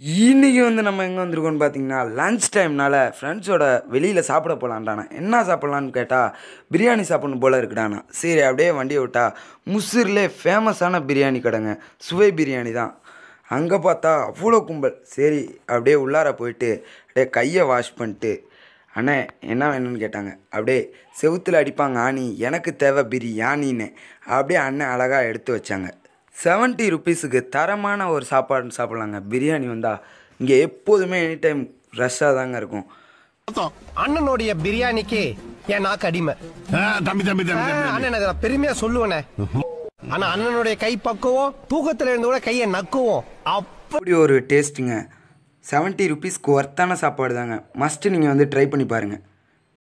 இன்னைக்கு வந்து நம்ம எங்கே வந்திருக்கோம்னு பார்த்தீங்கன்னா லன்ச் டைம்னால ஃப்ரெண்ட்ஸோட வெளியில் சாப்பிட போகலான்டாண்ணா என்ன சாப்பிட்லான்னு கேட்டால் பிரியாணி சாப்பிடணும் போல இருக்குடாண்ணா சரி அப்படியே வண்டியை விட்டா முசிறிலே ஃபேமஸான பிரியாணி கடைங்க சுவை பிரியாணி தான் அங்கே பார்த்தா அவ்வளோ கும்பல் சரி அப்படியே உள்ளார போயிட்டு அப்படியே கையை வாஷ் பண்ணிட்டு அண்ணே என்ன வேணும்னு கேட்டாங்க அப்படியே செவுத்தில் அடிப்பாங்க ஆணி எனக்கு தேவை பிரியாணின்னு அப்படியே அண்ணன் அழகாக எடுத்து வச்சாங்க செவன்ட்டி ருபீஸுக்கு தரமான ஒரு சாப்பாடு சாப்பிட்லாங்க பிரியாணி வந்தால் இங்கே எப்போதுமே எனி டைம் ரஷ்ஷாக தாங்க இருக்கும் அண்ணனுடைய பிரியாணிக்கு என் நாக்கு அடிமை ஆ, தம்பி தம்பி தம்பி ஆ, தம்பி அண்ணன் அதை நான் பெருமையா சொல்லுவேனே ஆனா அண்ணனுடைய கை பக்குவோம் தூக்கத்துல இருந்து கூட கையை நக்குவோம் அப்ப அப்படி ஒரு டேஸ்ட்டுங்க செவன்ட்டி ருபீஸ்க்கு ஒர்த்தான சாப்பாடு தாங்க மஸ்ட்டு நீங்கள் வந்து ட்ரை பண்ணி பாருங்கள்